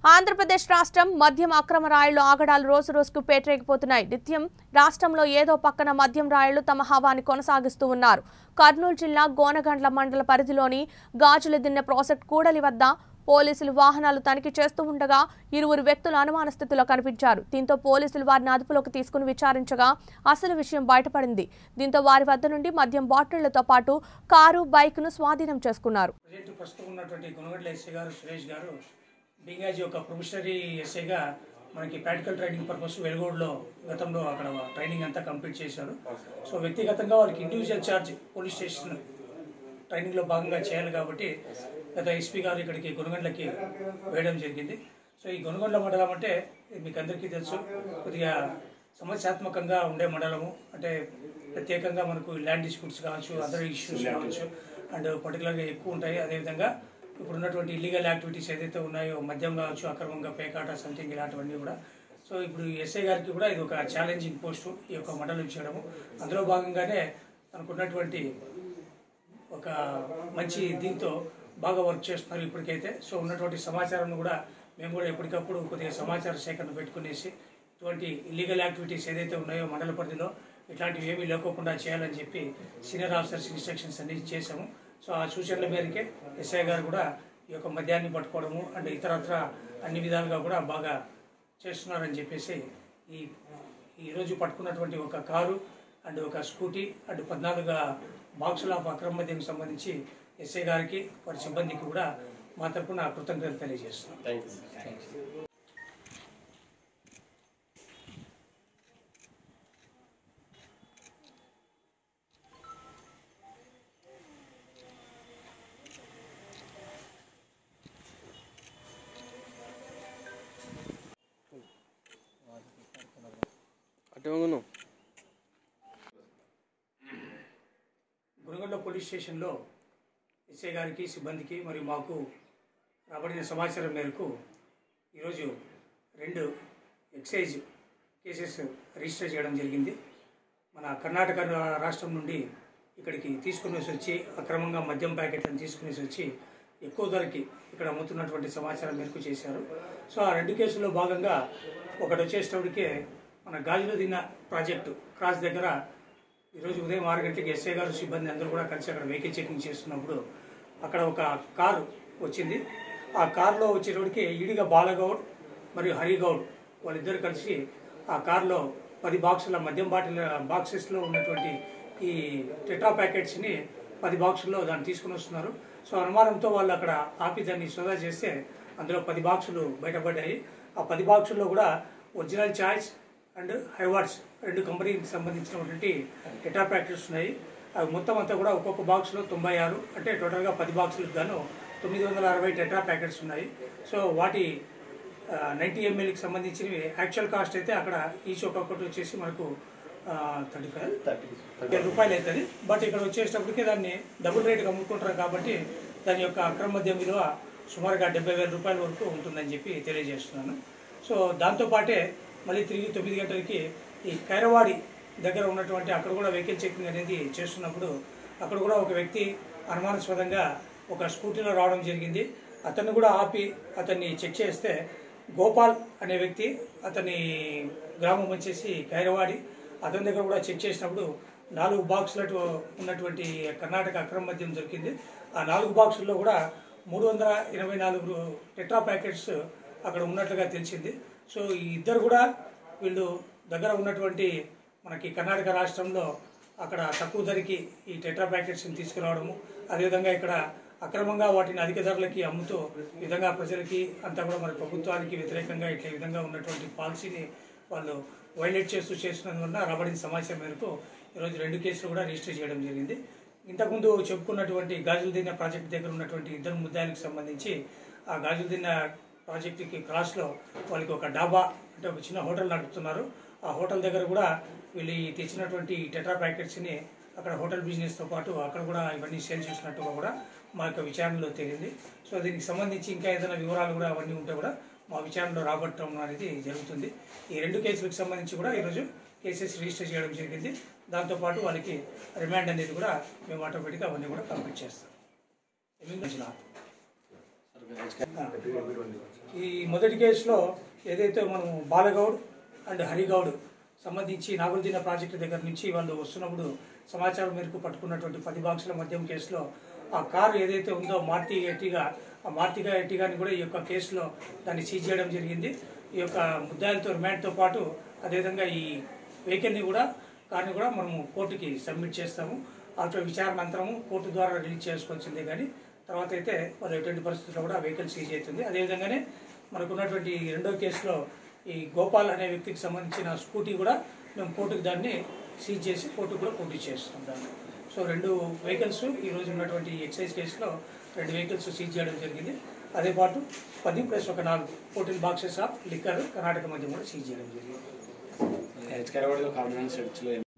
ఆంధ్రప్రదేశ్ రాష్ట్రం మద్యం అక్రమ రాయుళ్లు ఆగడాలు రోజు రోజుకు పేటరేగిపోతున్నాయి నిత్యం రాష్ట్రంలో ఏదో పక్కన మద్యం రాయుళ్లు తమ హవాని కొనసాగిస్తూ ఉన్నారు కర్నూలు జిల్లా గోనగండ్ల మండల పరిధిలోని గాజుల దిన్నె ప్రాజెక్ట్ కూడలి వద్ద పోలీసులు వాహనాలు తనిఖీ చేస్తూ ఉండగా ఇరువురు వ్యక్తులు అనుమాన స్థితిలో కనిపించారు దీంతో పోలీసులు వారిని అదుపులోకి తీసుకుని విచారించగా అసలు విషయం బయటపడింది దీంతో వారి వద్ద నుండి మద్యం బాటిళ్లతో పాటు కారు బైక్ను స్వాధీనం చేసుకున్నారు ప్రజెంట్ ప్రస్తుతం ఉన్నటువంటి గుణగడ్ల ఎస్ఐ గారు సురేష్ గారు బింగాజీ ఒక ప్రొఫెషనరీ ఎస్ఐగా మనకి ప్రాక్టికల్ ట్రైనింగ్ పర్పస్ వెలుగోడులో గతంలో అక్కడ ట్రైనింగ్ అంతా కంప్లీట్ చేశారు సో వ్యక్తిగతంగా వాళ్ళకి ఇండివిజువల్ ఛార్జ్ పోలీస్ స్టేషన్ ట్రైనింగ్లో భాగంగా చేయాలి కాబట్టి గత ఎస్పీ గారు ఇక్కడికి గుణగండ్లకి వేయడం జరిగింది సో ఈ గుణగండ్ల మండలం అంటే మీకు అందరికీ తెలుసు కొద్దిగా సమస్యాత్మకంగా ఉండే మండలము అంటే ప్రత్యేకంగా మనకు ల్యాండ్ డిస్ప్యూట్స్ కావచ్చు అదర్ ఇష్యూస్ కావచ్చు అండ్ పర్టికులర్గా ఎక్కువ ఉంటాయి అదేవిధంగా ఇప్పుడు ఉన్నటువంటి ఇల్లీగల్ యాక్టివిటీస్ ఏదైతే ఉన్నాయో మద్యం కావచ్చు అక్రమంగా పేకాట సంథింగ్ ఇలాంటివన్నీ కూడా సో ఇప్పుడు ఎస్ఐ గారికి కూడా ఇది ఒక ఛాలెంజింగ్ పోస్టు ఈ యొక్క మండలం చేయడము అందులో భాగంగానే మనకున్నటువంటి ఒక మంచి దీంతో బాగా వర్క్ చేస్తున్నారు ఇప్పటికైతే సో ఉన్నటువంటి సమాచారం కూడా మేము కూడా ఎప్పటికప్పుడు కొద్దిగా సమాచార సేకరణ పెట్టుకునేసి ఇటువంటి ఇల్లీగల్ యాక్టివిటీస్ ఏదైతే ఉన్నాయో మండల పరిధిలో ఇట్లాంటివి ఏమీ లేకోకుండా చేయాలని చెప్పి సీనియర్ ఆఫీసర్స్ ఇన్స్ట్రక్షన్స్ అన్ని చేశాము సో ఆ సూచనల మేరకే ఎస్ఐ గారు కూడా ఈ యొక్క మద్యాన్ని పట్టుకోవడము అండ్ ఇతరత్ర అన్ని విధాలుగా కూడా బాగా చేస్తున్నారని చెప్పేసి ఈ ఈరోజు పట్టుకున్నటువంటి ఒక కారు అండ్ ఒక స్కూటీ అండ్ పద్నాలుగు బాక్సుల ఆఫ్ అక్రమ మద్యంకి సంబంధించి ఎస్ఐ గారికి వారి సిబ్బందికి కూడా మా తరపున కృతజ్ఞతలు తెలియజేస్తున్నాం అటు వంగును గురుగొండ పోలీస్ స్టేషన్లో ఎస్ఐ గారికి సిబ్బందికి మరియు మాకు రాబడిన సమాచారం మేరకు ఈరోజు రెండు ఎక్సైజ్ కేసెస్ రిజిస్టర్ చేయడం జరిగింది మన కర్ణాటక రా- రాష్ట్రం నుండి ఇక్కడికి తీసుకునేసి వచ్చి అక్రమంగా మద్యం ప్యాకెట్లను తీసుకునేసి వచ్చి ఎక్కువ ధరకి ఇక్కడ అమ్ముతున్నటువంటి సమాచారం మేరకు చేశారు సో ఆ రెండు కేసుల్లో భాగంగా ఒకటి వచ్చేటప్పటికే మన గాజుల దిన్న ప్రాజెక్టు క్రాస్ దగ్గర ఈరోజు ఉదయం ఆరు గంటలకి ఎస్ఐ గారు సిబ్బంది అందరూ కూడా కలిసి అక్కడ వెహికల్ చెకింగ్ చేస్తున్నప్పుడు అక్కడ ఒక కారు వచ్చింది ఆ కారులో వచ్చేటప్పటికి ఈడిగా బాలగౌడ్ మరియు హరిగౌడ్ వాళ్ళిద్దరు కలిసి ఆ కారులో పది బాక్సుల మద్యం బాటిల్ బాక్సెస్లో ఉన్నటువంటి ఈ టెట్రా ప్యాకెట్స్ని పది బాక్సుల్లో దాన్ని తీసుకుని వస్తున్నారు సో అనుమానంతో వాళ్ళు అక్కడ ఆపి దాన్ని సోదా చేస్తే అందులో పది బాక్సులు బయటపడ్డాయి ఆ పది బాక్సుల్లో కూడా ఒరిజినల్ చాయిస్ అండ్ హైవార్డ్స్ రెండు కంపెనీకి సంబంధించినటువంటి టెట్రా ప్యాకెట్స్ ఉన్నాయి అవి మొత్తం అంతా కూడా ఒక్కొక్క బాక్స్లో తొంభై ఆరు అంటే టోటల్గా పది బాక్సులకు గాను తొమ్మిది వందల అరవై టెట్రా ప్యాకెట్స్ ఉన్నాయి సో వాటి నైంటీ ఎంఎల్కి సంబంధించినవి యాక్చువల్ కాస్ట్ అయితే అక్కడ ఈచ్ ఒక్కొక్కటి వచ్చేసి మనకు థర్టీ ఫైవ్ థర్టీ రూపాయలు అవుతుంది బట్ ఇక్కడ వచ్చేటప్పటికి దాన్ని డబుల్ రేట్కి అమ్ముకుంటారు కాబట్టి దాని యొక్క అక్రమ మద్యం విలువ సుమారుగా డెబ్బై వేల రూపాయల వరకు ఉంటుందని చెప్పి తెలియజేస్తున్నాను సో దాంతోపాటే మళ్ళీ తిరిగి తొమ్మిది గంటలకి ఈ కైరవాడి దగ్గర ఉన్నటువంటి అక్కడ కూడా వెహికల్ చెకింగ్ అనేది చేస్తున్నప్పుడు అక్కడ కూడా ఒక వ్యక్తి అనుమానాస్పదంగా ఒక స్కూటీలో రావడం జరిగింది అతన్ని కూడా ఆపి అతన్ని చెక్ చేస్తే గోపాల్ అనే వ్యక్తి అతని గ్రామం వచ్చేసి కైరవాడి అతని దగ్గర కూడా చెక్ చేసినప్పుడు నాలుగు బాక్సులటు ఉన్నటువంటి కర్ణాటక అక్రమ మద్యం దొరికింది ఆ నాలుగు బాక్సుల్లో కూడా మూడు వందల ఇరవై నాలుగు టెట్రా ప్యాకెట్స్ అక్కడ ఉన్నట్లుగా తెలిసింది సో ఈ ఇద్దరు కూడా వీళ్ళు దగ్గర ఉన్నటువంటి మనకి కర్ణాటక రాష్ట్రంలో అక్కడ తక్కువ ధరకి ఈ టెట్రా ప్యాకెట్స్ని తీసుకురావడము అదేవిధంగా ఇక్కడ అక్రమంగా వాటిని అధిక ధరలకి అమ్ముతూ ఈ విధంగా ప్రజలకి అంతా కూడా మన ప్రభుత్వానికి వ్యతిరేకంగా ఇట్లా ఈ విధంగా ఉన్నటువంటి పాలసీని వాళ్ళు వైలేట్ చేస్తూ చేస్తున్నందువల్ల రాబడిన సమాచారం మేరకు ఈరోజు రెండు కేసులు కూడా రిజిస్టర్ చేయడం జరిగింది ఇంతకుముందు చెప్పుకున్నటువంటి గాజులదిన్న ప్రాజెక్ట్ దగ్గర ఉన్నటువంటి ఇద్దరు ముద్దాయిలకు సంబంధించి ఆ గాజులదిన్న ప్రాజెక్టుకి క్రాస్లో వాళ్ళకి ఒక డాబా అంటే ఒక చిన్న హోటల్ నడుపుతున్నారు ఆ హోటల్ దగ్గర కూడా వీళ్ళు ఈ తెచ్చినటువంటి టెట్రా ప్యాకెట్స్ని అక్కడ హోటల్ బిజినెస్తో పాటు అక్కడ కూడా ఇవన్నీ సేల్ చేసినట్టుగా కూడా మా యొక్క విచారణలో తేలింది సో దీనికి సంబంధించి ఇంకా ఏదైనా వివరాలు కూడా అవన్నీ ఉంటే కూడా మా విచారణలో రాబట్టడం అనేది జరుగుతుంది ఈ రెండు కేసులకు సంబంధించి కూడా ఈరోజు కేసెస్ రిజిస్టర్ చేయడం జరిగింది దాంతోపాటు వాళ్ళకి రిమాండ్ అనేది కూడా మేము ఆటోమేటిక్గా అవన్నీ కూడా కంప్లీట్ చేస్తాం ఏమీ నచ్చలా? ఆ. ఈ మొదటి కేసులో ఏదైతే మనం బాలగౌడ్ అండ్ హరిగౌడ్ సంబంధించి నాగులదిన ప్రాజెక్టు దగ్గర నుంచి వాళ్ళు వస్తున్నప్పుడు సమాచారం మేరకు పట్టుకున్నటువంటి పది బాక్సుల మద్యం కేసులో ఆ కారు ఏదైతే ఉందో మార్తి ఎట్టిగా ఆ మార్తిగా ఎట్టిగాని కూడా ఈ యొక్క కేసులో దాన్ని సీజ్ చేయడం జరిగింది ఈ యొక్క ముద్దాయిలతో రిమాండ్తో పాటు అదేవిధంగా ఈ వెహికల్ని కూడా కార్ని కూడా మనము కోర్టుకి సబ్మిట్ చేస్తాము ఆఫ్టర్ విచారణ అనంతరము కోర్టు ద్వారా రిలీజ్ చేసుకోవాల్సిందే కానీ తర్వాత అయితే వాళ్ళు ఎటువంటి పరిస్థితుల్లో కూడా వెహికల్ సీజ్ అవుతుంది అదేవిధంగానే మనకు ఉన్నటువంటి రెండో కేసులో ఈ గోపాల్ అనే వ్యక్తికి సంబంధించిన స్కూటీ కూడా మేము కోర్టుకు దాన్ని సీజ్ చేసి కోర్టుకు కూడా పోటీ చేస్తాం దాన్ని సో రెండు వెహికల్స్ ఈరోజు ఉన్నటువంటి ఎక్సైజ్ కేసులో రెండు వెహికల్స్ సీజ్ చేయడం జరిగింది అదే పాటు పది ప్లస్ ఒక నాలుగు fourteen boxes of liquor Karnataka మధ్య కూడా సీజ్ చేయడం జరిగింది హెచ్కెరవాడలో కామన్ సెర్చ్లో